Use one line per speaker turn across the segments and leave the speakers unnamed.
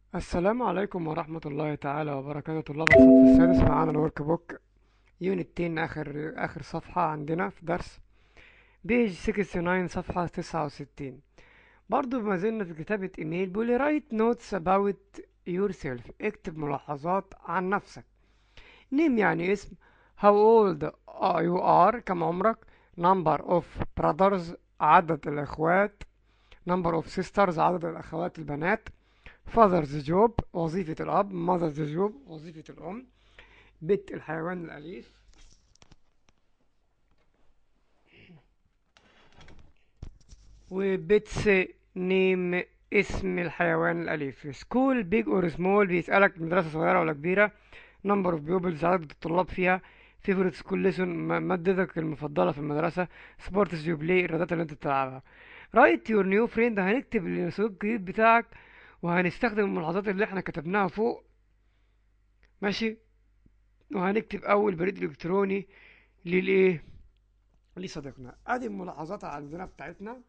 السلام عليكم ورحمة الله تعالى وبركاته طلاب الصف السادس معانا الورك بوك يونت 10 آخر آخر صفحة عندنا في درس بيج 69 صفحة 69 برضو ما زلنا في كتابة إيميل بيقول write notes about yourself اكتب ملاحظات عن نفسك نيم يعني اسم how old you are كم عمرك number of brothers عدد الأخوات number of sisters عدد الأخوات البنات father's job وظيفة الأب mother's job وظيفة الأم بيت الحيوان الأليف وبيتس نيم اسم الحيوان الأليف سكول بيج اور سمول بيسألك مدرسة صغيرة ولا كبيرة نمبر اوف بيوبلز عدد الطلاب فيها فيفورت سكول ليسون مادتك المفضلة في المدرسة سبورتس يو بلاي الرياضات اللي انت بتلعبها رايت يور نيو فريند هنكتب الصديق الجديد بتاعك وهنستخدم الملاحظات اللي احنا كتبناها فوق ماشي وهنكتب اول بريد الكتروني للايه لصديقنا ادي الملاحظات عندنا بتاعتنا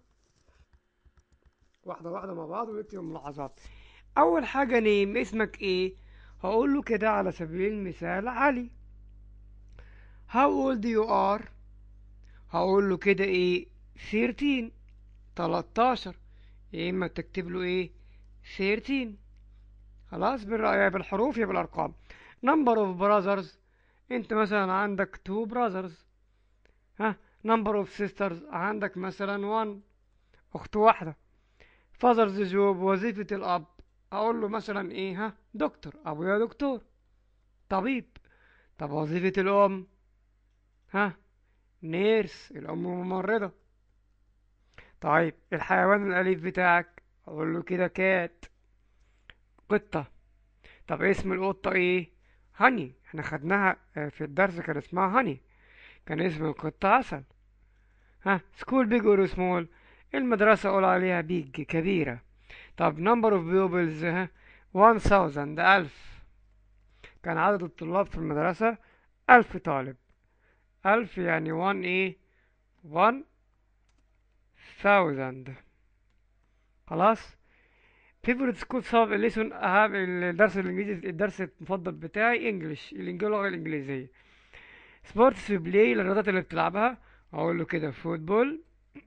واحده واحده مع بعض ونكتب الملاحظات اول حاجه نيم اسمك ايه هقول له كده على سبيل المثال علي how old you are هقول له كده ايه 13 13 يا اما تكتب له ايه 13 خلاص بالرأي بالحروف يا بالارقام number of brothers انت مثلا عندك two brothers ها number of sisters عندك مثلا one اخت واحدة father's job وظيفة الاب اقول له مثلا ايه ها دكتور ابويا دكتور طبيب طب وظيفة الام ها نيرس الام ممرضة طيب الحيوان الاليف بتاعك اقول له كده كات قطة طب اسم القطة ايه هاني احنا خدناها في الدرس كان اسمها هاني كان اسم القطة عسل ها سكول بيج اور سمول المدرسة اقول عليها بيج كبيرة طب نمبر اوف بيوبلز ها 1000 ألف كان عدد الطلاب في المدرسة ألف طالب ألف يعني 1 ايه 1 thousand خلاص favorite school sub lesson أهم الدرس الإنجليزي الدرس المفضل بتاعي انجلش اللغة الإنجليزية سبورتس بلاي الرياضات اللي بتلعبها أقول له كده فوتبول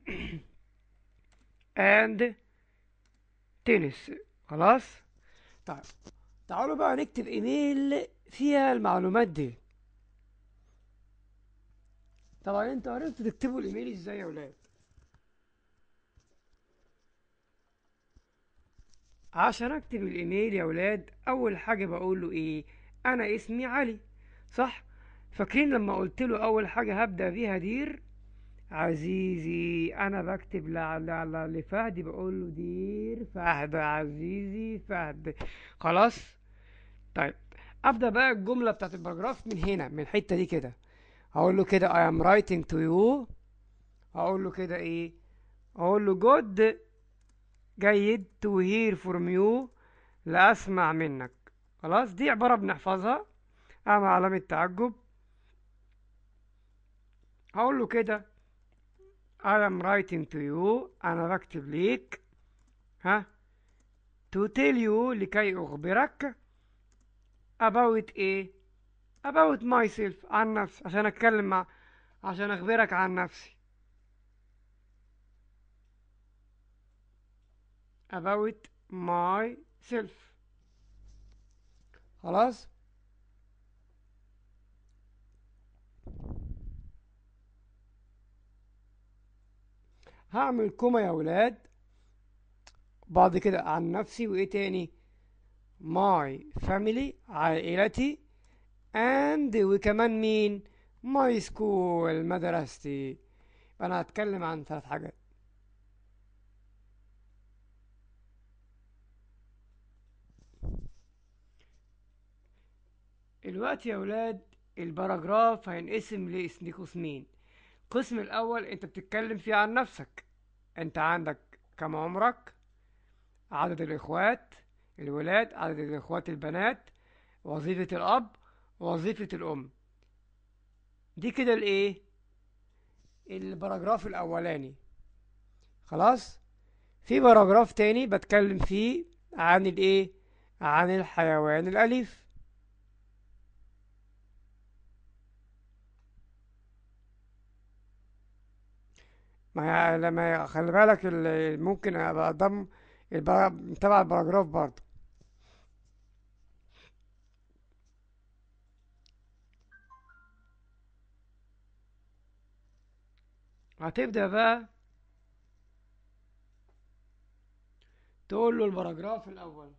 and تنس خلاص طيب تعالوا بقى نكتب ايميل فيها المعلومات دي طبعا انتوا عرفتوا تكتبوا الايميل ازاي يا ولاد عشان اكتب الايميل يا ولاد اول حاجه بقول له ايه انا اسمي علي صح فاكرين لما قلت له اول حاجه هبدا بيها دير عزيزي انا بكتب ل- لفهد بقول له دير فهد عزيزي فهد خلاص طيب ابدا بقى الجمله بتاعت الباراجراف من هنا من الحته دي كده هقول له كده I am writing to you هقول له كده ايه هقول له good جيد to hear from you لأسمع منك خلاص دي عبارة بنحفظها أعمل علامة تعجب هقول له كده I am writing to you أنا بكتب ليك ها to tell you لكي أخبرك about إيه about myself عن نفسي عشان أتكلم مع عشان أخبرك عن نفسي about myself خلاص هعمل كوما يا ولاد بعد كده عن نفسي وايه تاني my family عائلتي and وكمان مين my school مدرستي انا هتكلم عن ثلاث حاجات الوقت يا ولاد الباراجراف هينقسم لقسمين القسم الاول انت بتتكلم فيه عن نفسك انت عندك كم عمرك عدد الاخوات الولاد عدد الاخوات البنات وظيفة الاب وظيفة الام دي كده الايه الباراجراف الاولاني خلاص في باراجراف تاني بتكلم فيه عن الايه عن الحيوان الأليف ما لما خلي بالك ال- ممكن ابقى ضم البرا- تبع الباراجراف برضه هتبدأ بقى تقول له الباراجراف الأول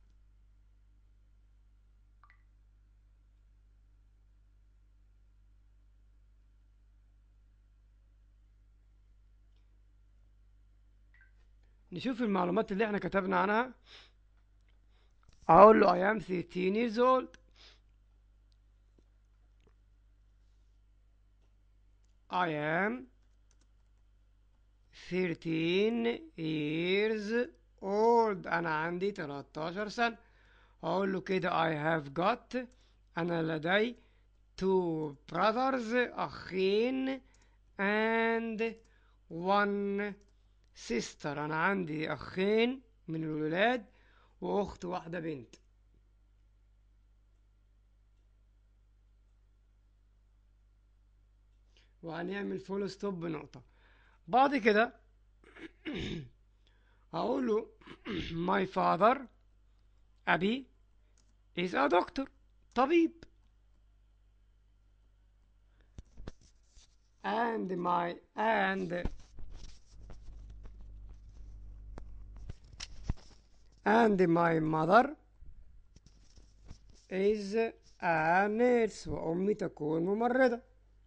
نشوف المعلومات اللي احنا كتبنا عنها اقول له I am 13 years old I am 13 years old انا عندي 13 سنة اقول له كده I have got انا لدي two brothers اخين and one sister انا عندي اخين من الولاد واخت واحدة بنت وهنعمل فول ستوب بنقطة بعد كده هقول له my father أبي is a doctor طبيب and my and and my mother is a nurse وأمي تكون ممرضة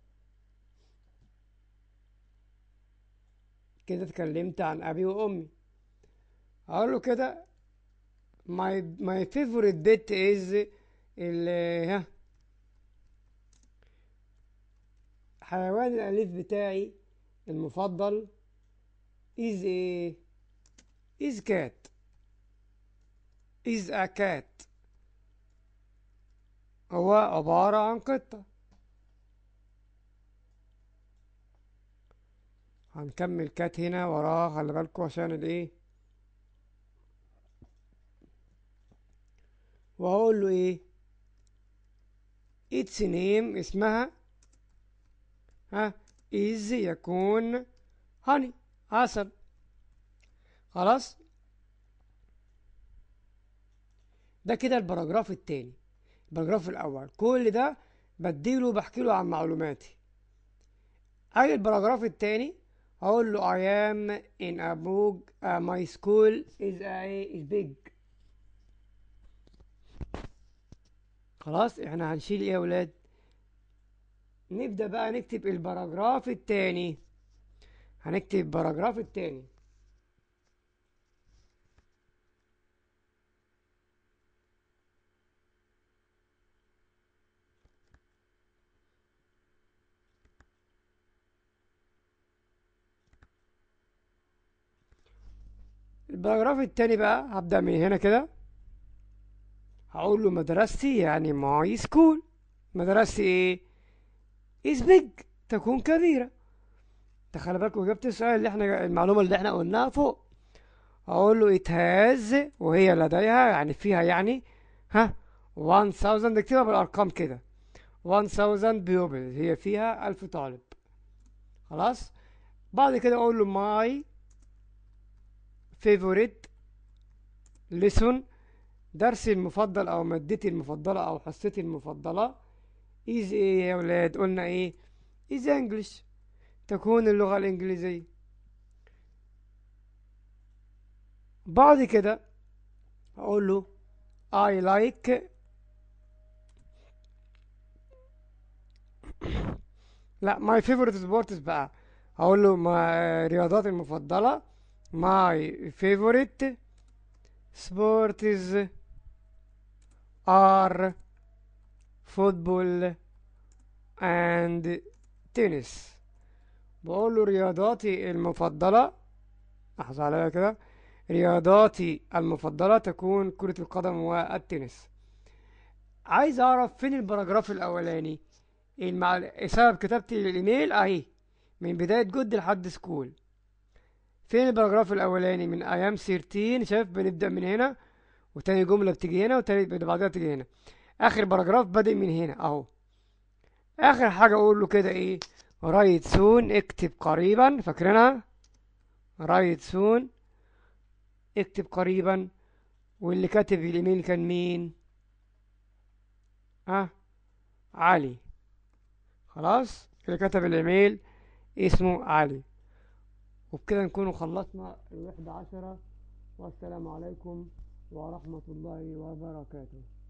كده اتكلمت عن أبي وأمي أقول له كده my my favorite pet is ال ها حيوان الأليف بتاعي المفضل is a is cat is a cat هو عبارة عن قطة هنكمل كات هنا وراه خلي بالكوا عشان الايه وهقول له ايه its name اسمها ها is يكون honey عسل خلاص ده كده البراجراف التاني البراجراف الأول كل ده بديله بحكي له عن معلوماتي أجي البراجراف التاني هقول له I am in a book uh, my school is a is big خلاص احنا هنشيل ايه يا ولاد نبدأ بقى نكتب البراجراف التاني هنكتب البراجراف التاني الباراجراف التاني بقى هبدأ من هنا كده هقول له مدرستي يعني ماي سكول مدرستي ايه is big تكون كبيرة تخلي بالكم جبت السؤال اللي احنا المعلومة اللي احنا قلناها فوق هقول له it has وهي لديها يعني فيها يعني ها 1000 اكتبها بالارقام كده 1000 pupils هي فيها 1000 طالب خلاص بعد كده اقول له my favorite lesson درسي المفضل او مادتي المفضلة او حصتي المفضلة is ايه يا ولاد قلنا ايه is English تكون اللغة الانجليزية بعد كده اقول له I like لا my favorite sports بقى هقول له ما رياضاتي المفضلة my favorite sports are football and tennis بقول له رياضاتي المفضلة لحظة عليا كده رياضاتي المفضلة تكون كرة القدم والتنس عايز اعرف فين البراجراف الاولاني المع... سبب كتابتي للايميل اهي من بداية جد لحد سكول فين البراجراف الاولاني من ايام 13 شايف بنبدأ من هنا وتاني جملة بتيجي هنا وتالت اللي بعدها تيجي هنا آخر باراجراف بادئ من هنا أهو آخر حاجة أقول له كده إيه رايت سون اكتب قريبا فاكرينها رايت سون اكتب قريبا واللي كاتب الإيميل كان مين ها علي خلاص اللي كتب الإيميل اسمه علي وبكده نكون خلصنا الوحدة عشرة والسلام عليكم ورحمة الله وبركاته